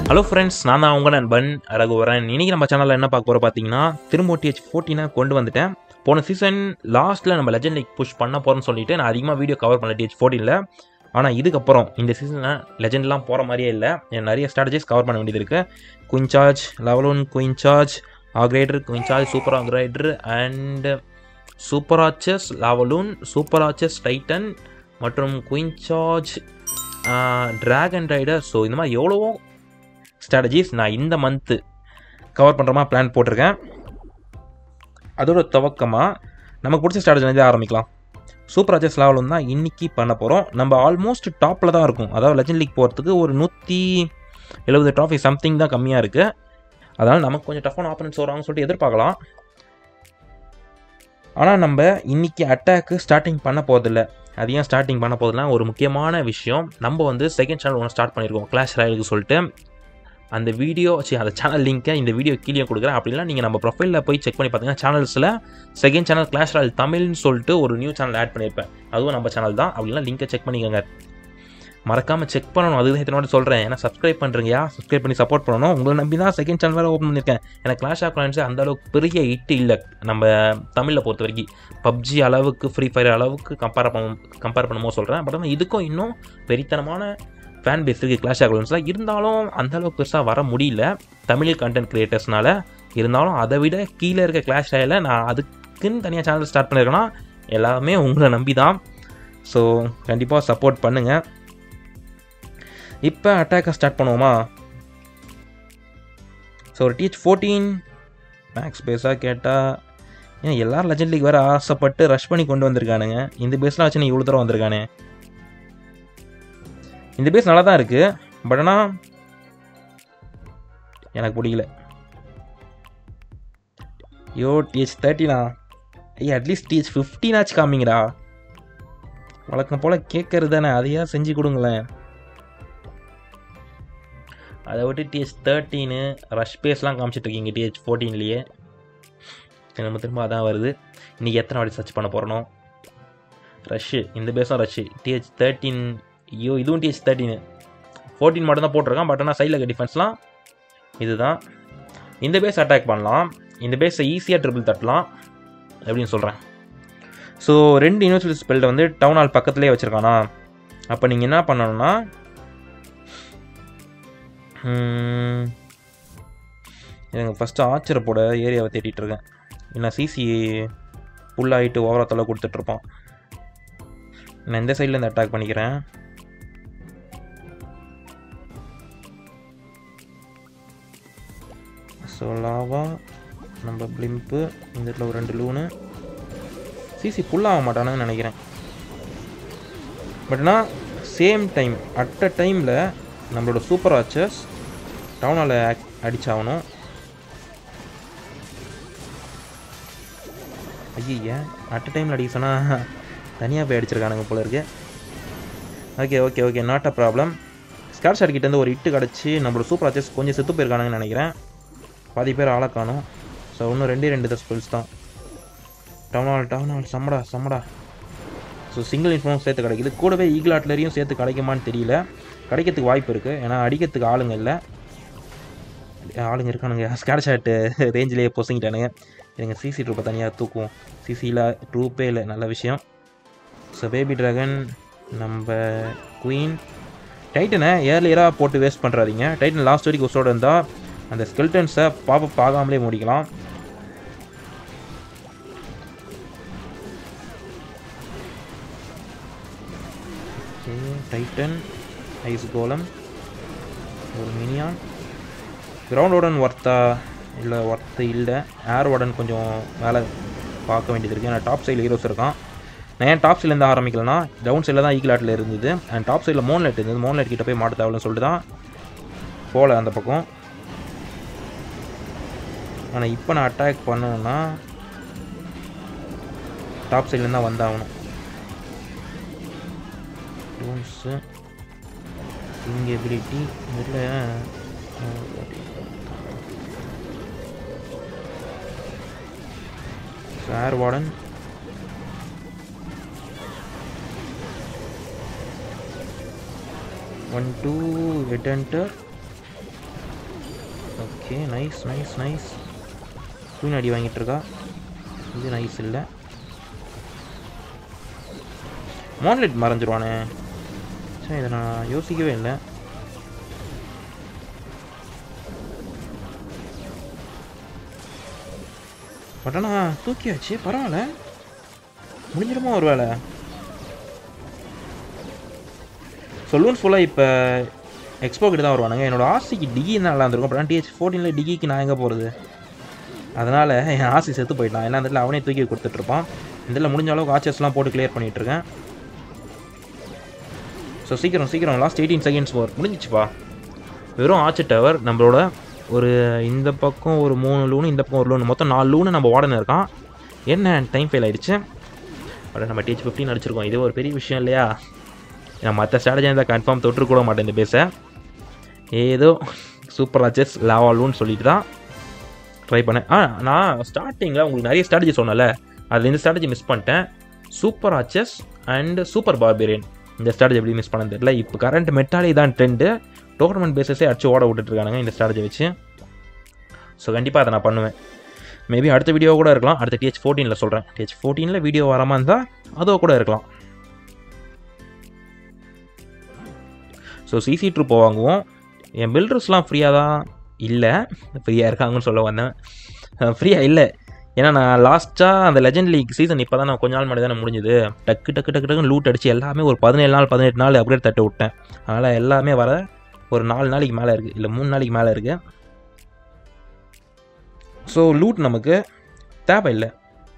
hello friends நான் தான் உங்கள் நண்பன் ரகுவரன் இன்னைக்கு நம்ம சேனலில் என்ன பார்க்க போகிறோம் பார்த்தீங்கன்னா திரும்ப டிஹெச் ஃபோர்டீனை கொண்டு வந்துட்டேன் போன சீசன் லாஸ்ட்டில் நம்ம லெஜண்ட் லீக் புஷ் பண்ண போகிறோம்னு சொல்லிட்டு நான் அதிகமாக வீடியோ கவர் பண்ணல டிஹெச் ஃபோர்டீனில் ஆனால் இதுக்கப்புறம் இந்த சீசனில் லெஜண்ட்லாம் போகிற மாதிரியே இல்லை எனக்கு நிறைய ஸ்ட்ராட்டஜிஸ் கவர் பண்ண வேண்டியது இருக்குது queen charge level one queen charge ஆக்ரேடர் queen charge super ஆக்ரேடர் and super ஆச்சஸ் லெவலூன் super ஆச்சஸ் Titan மற்றும் queen charge dragon rider so இந்த மாதிரி எவ்வளவோ ஸ்ட்ராட்டஜிஸ் நான் இந்த மந்த்து கவர் பண்ணுற மாதிரி பிளான் போட்டிருக்கேன் அதோட துவக்கமாக நமக்கு பிடிச்ச ஸ்ட்ராட்டஜி ஆரம்பிக்கலாம் சூப்பர் அச்சஸ் லெவலும் தான் இன்றைக்கி பண்ண போகிறோம் நம்ம ஆல்மோஸ்ட் டாப்பில் தான் இருக்கும் அதாவது லெஜண்ட் லீக் போகிறதுக்கு ஒரு நூற்றி எழுபது ட்ராஃபி சம்திங் தான் கம்மியாக இருக்குது அதனால் நமக்கு கொஞ்சம் டஃப்பான ஆப்பனன்ஸ் வராங்கன்னு சொல்லிட்டு எதிர்பார்க்கலாம் ஆனால் நம்ம இன்றைக்கி அட்டாக்கு ஸ்டார்டிங் பண்ண போகிறதில்ல அது ஏன் ஸ்டார்டிங் பண்ண போதில்ல ஒரு முக்கியமான விஷயம் நம்ம வந்து செகண்ட் சேனல் ஒன்று ஸ்டார்ட் பண்ணியிருக்கோம் கிளாஷ் ராயலுக்கு சொல்லிட்டு அந்த வீடியோ சரி அந்த சேனல் லிங்க்கை இந்த வீடியோ கீழே கொடுக்குறேன் அப்படிலாம் நீங்கள் நம்ம ப்ரொஃபைலில் போய் செக் பண்ணி பார்த்தீங்கன்னா சேனல்ஸில் செகண்ட் சேனல் கிளாஷ் ராயல் தமிழ்னு சொல்லிட்டு ஒரு நியூ சேனல் ஆட் பண்ணியிருப்பேன் அதுவும் நம்ம சேனல் தான் அப்படிலாம் லிங்க்கை செக் பண்ணிக்கோங்க மறக்காமல் செக் பண்ணணும் அதுதான் இத்தனோட சொல்கிறேன் ஏன்னா சப்ஸ்கிரைப் பண்ணுறீங்கயா சப்ஸ்கிரைப் பண்ணி சப்போர்ட் பண்ணணும் உங்களை நம்பி தான் செகண்ட் சேனல் வேறு ஓப்பன் பண்ணியிருக்கேன் ஏன்னா கிளாஷ் ஆஃப் கிளான்ஸ் அந்த அளவுக்கு பெரிய ஹிட் இல்லை நம்ம தமிழில் பொறுத்த வரைக்கும் பப்ஜி அளவுக்கு ஃப்ரீ ஃபயர் அளவுக்கு கம்பேர் பண்ண கம்பேர் பண்ணும்போது சொல்கிறேன் பட் ஆனால் இதுக்கும் இன்னும் வெறித்தனமான ஃபேன் பேஸ் இருக்குது கிளாஷ் ஆஃப் கிளான்ஸில் இருந்தாலும் அந்த அளவுக்கு பெருசாக வர முடியல தமிழ் கண்டென்ட் கிரியேட்டர்ஸ்னால இருந்தாலும் அதை விட கீழே இருக்க கிளாஷ் ராயில் நான் அதுக்குன்னு தனியாக சேனல் ஸ்டார்ட் பண்ணியிருக்கேன்னா எல்லாமே உங்களை நம்பி தான் ஸோ கண்டிப்பாக சப்போர்ட் பண்ணுங்கள் இப்போ அட்டாக்கை ஸ்டார்ட் பண்ணுவோமா ஸோ ஒரு டீச் ஃபோர்டீன் மேக்ஸ் பேஸாக கேட்டால் ஏன் எல்லாரும் லெஜண்ட் லீக் வேறு ஆசைப்பட்டு ரஷ் பண்ணி கொண்டு வந்திருக்கானுங்க இந்த பேஸ்லாம் வச்சு நீ இவ்வளோ தூரம் வந்திருக்கானே இந்த பேஸ் நல்லா தான் இருக்குது பட் ஆனால் எனக்கு பிடிக்கல ஐயோ டிஹெச் தேர்ட்டினா ஐயா அட்லீஸ்ட் டிஹெச் ஃபிஃப்டீனாச்சு காமிங்கடா வழக்கம் போல் கேட்கறது தானே அதையா செஞ்சு கொடுங்களேன் அதை விட்டு டிஹெச் தேர்ட்டீனு ரஷ் பேஸ்லாம் காமிச்சிட்டு இருக்கீங்க டிஹெச் ஃபோர்டீன்லேயே திரும்ப திரும்ப அதான் வருது இன்றைக்கி எத்தனை வாட்டி சர்ச் பண்ண போகிறனோ ரஷ்ஷு இந்த பேஸும் ரஷ்ஷு டிஹெச் தேர்ட்டீன் ஐயோ இதுவும் டிஹெச் தேர்ட்டீனு ஃபோர்டீன் மட்டும் தான் போட்டிருக்கான் பட் ஆனால் சைடில் இருக்க டிஃபென்ஸ்லாம் இதுதான் இந்த பேஸ் அட்டாக் பண்ணலாம் இந்த பேஸை ஈஸியாக ட்ரிபிள் தட்டலாம் அப்படின்னு சொல்கிறேன் ஸோ ரெண்டு யூனிவர்சிட்டி ஸ்பெல்ட்டை வந்து டவுன் ஹால் பக்கத்துலேயே வச்சுருக்கானா அப்போ நீங்கள் என்ன பண்ணணும்னா எனக்கு ஃபஸ்ட்டு ஆச்சரை போட ஏரியாவை தேடிட்டு இருக்கேன் ஏன்னா சிசி ஃபுல் ஆகிட்டு ஓவரா தொலை கொடுத்துட்ருப்பான் நான் இந்த சைட்லேருந்து அட்டாக் பண்ணிக்கிறேன் ஸோ லாவா நம்ம பிளிம்ப்பு இந்த இடத்துல ஒரு ரெண்டு லூனு சிசி ஃபுல்லாக ஆக மாட்டானுன்னு நினைக்கிறேன் பட்னா சேம் டைம் அட் அ டைமில் நம்மளோட சூப்பர் ஆச்சர்ஸ் டவுனால் அடிச்சாகணும் ஐய அட் அ டைமில் அடிக்க சொன்னால் தனியாக போய் அடிச்சிருக்கானுங்க போல இருக்கு okay okay okay not a problem scattershot கிட்டேருந்து ஒரு இட்டு கிடச்சி நம்மளோட சூப்பர் ஆச்சர்ஸ் கொஞ்சம் செத்து போயிருக்கானுங்கன்னு நினைக்கிறேன் பாதி பேர் ஆளை காணும் ஸோ இன்னும் ரெண்டே ரெண்டு தான் ஸ்பெல்ஸ் தான் டவுன் ஹால் டவுன் ஹால் சம்மடா சம்மடா ஸோ சிங்கிள் இன்ஃபார்ம் சேர்த்து கிடைக்குது கூடவே ஈகிள் ஆட்லரியும் சேர்த்து கிடைக்குமான்னு தெரியல கிடைக்கிறதுக்கு வாய்ப்பு இருக்குது ஏன்னா அடிக்கிறதுக்கு ஆளுங்க இல்லை ஆளுங்க இருக்கானுங்க ஸ்கேட் ஷாட்டு ரேஞ்சிலேயே பொசுங்கிட்டானுங்க எங்கள் சிசி ட்ரூப்பை தனியாக தூக்குவோம் சிசியில் ட்ரூப்பே இல்லை நல்ல விஷயம் ஸோ பேபி ட்ராகன் நம்ம குயின் டைட்டனை ஏர்லியராக போட்டு வேஸ்ட் பண்ணுறாதீங்க டைட்டன் லாஸ்ட் வரைக்கும் உசோடு இருந்தால் அந்த ஸ்கெல்டன்ஸை பாப்ப ஆகாமலே முடிக்கலாம் ஓகே டைட்டன் ஐஸ் கோலம் ஒரு மினியான் கிரவுண்ட் உடன் ஒர்த்தா இல்லை ஒர்த்து இல்லை ஏர் உடன் கொஞ்சம் வேலை பார்க்க வேண்டியது இருக்குது ஏன்னா டாப் சைடில் ஹீரோஸ் இருக்கான் நான் ஏன் டாப் சைட்லேருந்து ஆரம்பிக்கலனா டவுன் சைடில் தான் ஈகிள் ஆட்டில் இருந்தது அண்ட் டாப் சைடில் மோன் லைட் இருந்தது மோன் லைட் கிட்ட போய் மாட்ட தேவைன்னு சொல்லிட்டு தான் போகல அந்த பக்கம் ஆனால் இப்போ நான் அட்டாக் பண்ணணுன்னா டாப் சைட்லேருந்து தான் வந்தாகணும் டூன்ஸு இங்கே எபிலிட்டி இதில் air warden one two head enter okay nice nice nice queen அடி வாங்கிட்டு இருக்கா இது நைஸ் இல்லை மான்லெட் மறைஞ்சிருவானே சரி இதை நான் யோசிக்கவே இல்லை பட் ஆனால் தூக்கியாச்சு பரவாயில்ல முடிஞ்சிடுமா ஒரு வேலை சொல்லுன்னு ஃபுல்லாக இப்போ எக்ஸ்போ கிட்ட தான் வருவானுங்க என்னோட ஆசைக்கு டிகி தான் நல்லா இருந்திருக்கும் அப்புறம் டிஹெச் ஃபோர்டீனில் டிகிக்கு நான் எங்கே போகிறது அதனால் என் ஆசை செத்து போயிட்டான் ஏன்னா அந்த இடத்துல அவனே தூக்கி கொடுத்துட்ருப்பான் இந்த இடத்துல முடிஞ்ச அளவுக்கு ஆச்சர்ஸ்லாம் போட்டு கிளியர் பண்ணிகிட்டு இருக்கேன் ஸோ சீக்கிரம் சீக்கிரம் லாஸ்ட் எயிட்டீன் செகண்ட்ஸ் ஓவர் முடிஞ்சிச்சுப்பா வெறும் ஆச்சு டவர் நம்மளோட ஒரு இந்த பக்கம் ஒரு மூணு லூனு இந்த பக்கம் ஒரு லூனு மொத்தம் நாலு லூனு நம்ம உடனே இருக்கான் என்ன டைம் ஃபெயில் ஆயிடுச்சு அட நம்ம டிஹெச் ஃபிஃப்டின் அடிச்சிருக்கோம் இது ஒரு பெரிய விஷயம் இல்லையா நான் மற்ற ஸ்ட்ராட்டஜி இருந்தால் கன்ஃபார்ம் தொற்று கூட மாட்டேன் இந்த பேஸை ஏதோ சூப்பர் ஆச்சஸ் லாவாலுன்னு சொல்லிட்டு தான் ட்ரை பண்ணேன் ஆ நான் ஸ்டார்டிங்கில் உங்களுக்கு நிறைய ஸ்ட்ராட்டஜி சொன்னல அதில் இந்த ஸ்ட்ராட்டஜி மிஸ் பண்ணிட்டேன் சூப்பர் ஆச்சஸ் அண்ட் சூப்பர் பார்பேரியன் இந்த ஸ்ட்ராட்டஜி எப்படி மிஸ் பண்ண தெரியல இப்போ கரண்ட் மெட்டாலே தான் ட்ரெண்டு டோர்னமெண்ட் பேஸஸே அடிச்சு ஓட விட்டுட்ருக்கானுங்க இந்த ஸ்ட்ராட்டஜி வச்சு ஸோ கண்டிப்பாக அதை நான் பண்ணுவேன் மேபி அடுத்த வீடியோ கூட இருக்கலாம் அடுத்த டிஹெச் ஃபோர்டீனில் சொல்கிறேன் டிஹெச் ஃபோர்டீனில் வீடியோ வராமல் இருந்தால் அதோ கூட இருக்கலாம் ஸோ சிசி ட்ரூப் வாங்குவோம் என் பில்டர்ஸ்லாம் ஃப்ரீயாக தான் இல்லை ஃப்ரீயாக இருக்காங்கன்னு சொல்ல வந்தேன் ஃப்ரீயாக இல்லை ஏன்னா நான் லாஸ்ட்டாக அந்த லெஜண்ட் லீக் சீசன் இப்போ தான் நான் கொஞ்ச நாள் முன்னாடி தானே முடிஞ்சுது டக்கு டக்கு டக்கு டக்குன்னு லூட் அடிச்சு எல்லாமே ஒரு பதினேழு நாள் பதினெட்டு நாள் அப்கிரேட் தட்டு விட்டேன் அதனால் எல்லாமே வர ஒரு நாலு நாளைக்கு மேலே இருக்குது இல்லை மூணு நாளைக்கு மேலே இருக்குது ஸோ லூட் நமக்கு தேவையில்லை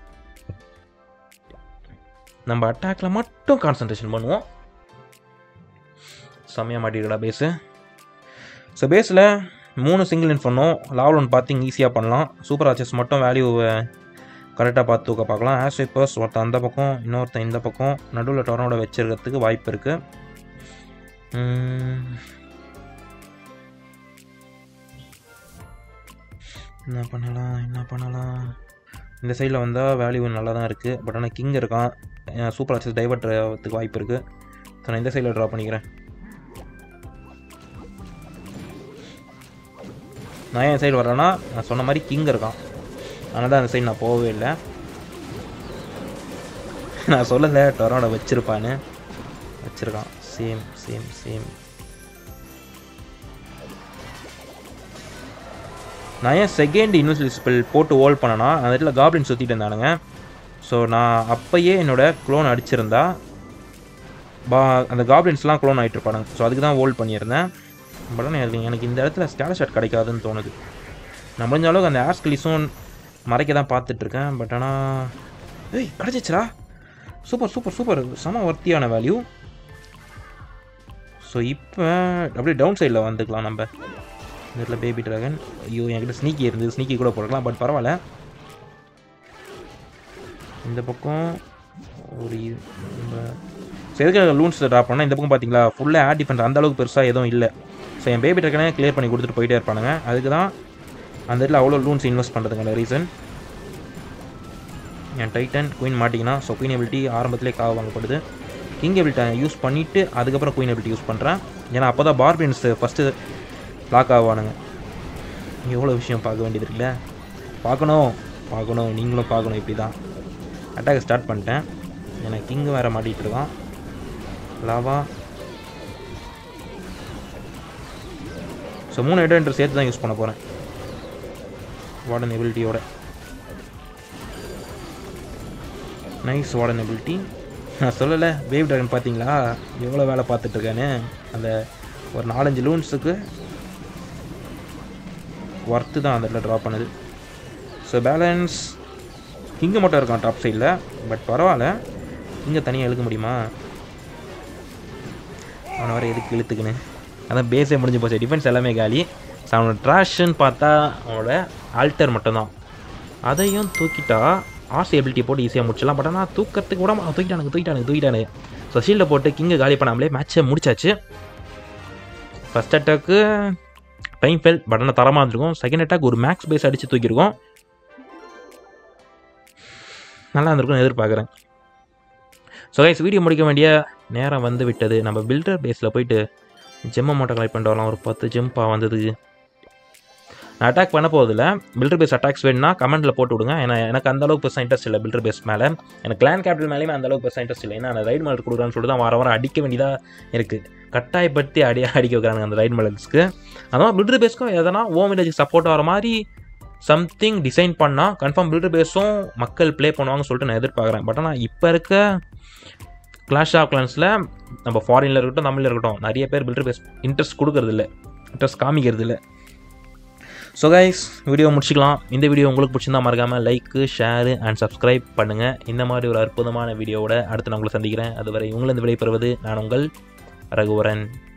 நம்ம அட்டாக்ல மட்டும் கான்சன்ட்ரேஷன் பண்ணுவோம் செம்மையாக மாட்டிருக்கடா பேஸு ஸோ பேஸில் மூணு சிங்கிள் இன் பண்ணோம் லாவல் ஒன் பார்த்திங் ஈஸியாக பண்ணலாம் சூப்பர் ஆச்சஸ் மட்டும் வேல்யூவை கரெக்டாக பார்த்து தூக்க பார்க்கலாம் ஆஸ் வைப்பர்ஸ் ஒருத்தன் அந்த பக்கம் இன்னொருத்தன் இந்த பக்கம் நடுவில் டொரனோட வச்சிருக்கிறதுக்கு வாய்ப்பு இருக்குது என்ன பண்ணலாம் என்ன பண்ணலாம் இந்த சைடில் வந்தால் வேல்யூ நல்லா தான் இருக்குது பட் ஆனால் கிங் இருக்கான் சூப்பர் ஆச்சஸ் டைவர்ட் ஆகிறதுக்கு வாய்ப்பு இருக்குது ஸோ நான் இந்த சைடில் ட்ரா பண்ணிக்கிறேன் நான் என் சைடு வரேன்னா நான் சொன்ன மாதிரி கிங் இருக்கான் அதனால தான் அந்த சைடு நான் போகவே இல்லை நான் சொல்லலை டொரோட வச்சிருப்பான்னு வச்சிருக்கான் சேம் சேம் சேம் நான் ஏன் செகண்ட் இன்வெஸ்ட் ஸ்பெல் போட்டு ஹோல்ட் பண்ணனா அந்த இடத்துல காப்ளின் சுற்றிட்டு இருந்தானுங்க ஸோ நான் அப்பயே என்னோட க்ளோன் அடிச்சிருந்தா பா அந்த காப்ளின்ஸ்லாம் க்ளோன் ஆகிட்டு இருப்பானுங்க ஸோ அதுக்கு தான் ஹோல்ட் பண்ணியிருந்தேன் பட் ஆனால் எனக்கு எனக்கு இந்த இடத்துல ஸ்டாட் ஷாட் கிடைக்காதுன்னு தோணுது நான் முடிஞ்ச அளவுக்கு அந்த ஆஸ்கிலிஸும் மறைக்க தான் பார்த்துட்ருக்கேன் பட் ஆனால் ஏய் கிடச்சிச்சுரா சூப்பர் சூப்பர் சூப்பர் செம ஒர்த்தியான வேல்யூ ஸோ இப்போ அப்படியே டவுன் சைடில் வந்துக்கலாம் நம்ம இந்த இடத்துல பேபி ட்ராகன் ஐயோ என்கிட்ட ஸ்னீக்கி இருந்தது ஸ்னீக்கி கூட போடலாம் பட் பரவாயில்ல இந்த பக்கம் ஒரு இ- நம்ம ஸோ எதுக்காக லூன்ஸ் ட்ராப் பண்ணால் இந்த பக்கம் பார்த்தீங்களா ஃபுல்லாக ஆட் டிஃபென்ஸ் அந்த அளவுக்கு பெருசாக எதுவும் இல்லை ஸோ என் பேபி ட்ரக்கனே கிளியர் பண்ணி கொடுத்துட்டு போயிட்டே இருப்பானுங்க அதுக்கு தான் அந்த இடத்துல அவ்வளோ லூன்ஸ் இன்வெஸ்ட் பண்ணுறதுக்கான ரீசன் என் டைட்டன் குயின் மாட்டிங்கன்னா ஸோ குயின் எபிலிட்டி ஆரம்பத்திலே காவ வாங்கப்படுது கிங் எபிலிட்டி யூஸ் பண்ணிவிட்டு அதுக்கப்புறம் குயின் எபிலிட்டி யூஸ் பண்ணுறேன் ஏன்னா அப்போ தான் பார்பியன்ஸ் ஃபஸ்ட்டு லாக் ஆவானுங்க எவ்வளோ விஷயம் பார்க்க வேண்டியது இருக்குல்ல பார்க்கணும் பார்க்கணும் நீங்களும் பார்க்கணும் இப்படி தான் அட்டாக் ஸ்டார்ட் பண்ணிட்டேன் எனக்கு கிங் வேறு மாட்டிகிட்டு இருக்கான் லாவா ஸோ மூணு இடம் சேர்த்து தான் யூஸ் பண்ண போகிறேன் வார்டன் எபிலிட்டியோட நைஸ் வார்டன் எபிலிட்டி நான் சொல்லலை வேவ் ட்ராகன் பார்த்தீங்களா எவ்வளோ வேலை பார்த்துட்ருக்கானு அந்த ஒரு நாலஞ்சு லூன்ஸுக்கு ஒர்த்து தான் அந்த இடத்துல ட்ரா பண்ணுது ஸோ பேலன்ஸ் இங்கே மட்டும் இருக்கான் டாப் சைடில் பட் பரவாயில்ல இங்கே தனியாக இழுக்க முடியுமா அவனை வர எதுக்கு இழுத்துக்குன்னு அதான் பேஸே முடிஞ்சு போச்சு டிஃபென்ஸ் எல்லாமே காலி ஸோ அவனோட ட்ராஷன்னு பார்த்தா அவனோட ஆல்டர் மட்டும்தான் அதையும் தூக்கிட்டா ஆர்சி எபிலிட்டி போட்டு ஈஸியாக முடிச்சிடலாம் பட் ஆனால் தூக்கத்துக்கு விடாம அவன் தூக்கிட்டானுங்க தூக்கிட்டானுங்க தூக்கிட்டானுங்க ஸோ ஷீல்டை போட்டு கிங்கை காலி பண்ணாமலே மேட்ச்சை முடிச்சாச்சு first attack time fail but ஆனால் தரமாக இருந்திருக்கும் செகண்ட் அட்டாக் ஒரு மேக்ஸ் பேஸ் அடித்து தூக்கியிருக்கோம் நல்லா இருந்திருக்கும்னு எதிர்பார்க்குறேன் ஸோ கைஸ் வீடியோ முடிக்க வேண்டிய நேரம் வந்து விட்டது நம்ம பில்டர் பேஸில் போயிட்டு ஜெம்மை மட்டும் கலெக்ட் பண்ணிட்டு வரலாம் ஒரு பத்து ஜெம்பா வந்ததுக்கு நான் அட்டாக் பண்ண போதில்ல பில்டர் பேஸ் அட்டாக்ஸ் வேணும்னா கமெண்ட்டில் போட்டு விடுங்க ஏன்னா எனக்கு அந்த அளவுக்கு பெருசாக இன்ட்ரெஸ்ட் இல்லை பில்டர் பேஸ் மேலே எனக்கு கிளான் கேபிட்டல் மேலேயுமே அந்த அளவுக்கு பெருசாக இன்ட்ரெஸ்ட் இல்லை ஏன்னா அந்த ரைட் மலர் கொடுக்குறான்னு சொல்லிட்டு தான் வார வாரம் அடிக்க வேண்டியதாக இருக்குது கட்டாயப்படுத்தி அடி அடிக்க வைக்கிறாங்க அந்த ரைட் மலர்ஸ்க்கு அதனால் பில்டர் பேஸ்க்கும் எதனா ஓம் வில்லேஜுக்கு சப்போர்ட் ஆகிற மாதிரி சம்திங் டிசைன் பண்ணால் கன்ஃபார்ம் பில்டர் பேஸும் மக்கள் ப்ளே பண்ணுவாங்கன்னு சொல்லிட்டு நான் எதிர்பார்க்குறேன் பட் ஆனால் இப்போ இருக்க கிளாஷ் ஆஃப் கிளான்ஸில் நம்ம ஃபாரினில் இருக்கட்டும் தமிழில் இருக்கட்டும் நிறைய பேர் பில்டர் பேஸ் இன்ட்ரெஸ்ட் கொடுக்கறது இல்லை இன்ட்ரெஸ்ட் காமிக்கிறது இல்லை ஸோ கைஸ் வீடியோ முடிச்சிக்கலாம் இந்த வீடியோ உங்களுக்கு பிடிச்சிருந்தா மறக்காமல் லைக்கு ஷேரு அண்ட் சப்ஸ்கிரைப் பண்ணுங்கள் இந்த மாதிரி ஒரு அற்புதமான வீடியோவோட அடுத்து நான் உங்களை சந்திக்கிறேன் அதுவரை உங்களிருந்து விடைபெறுவது நான் உங்கள் ரகுவரன்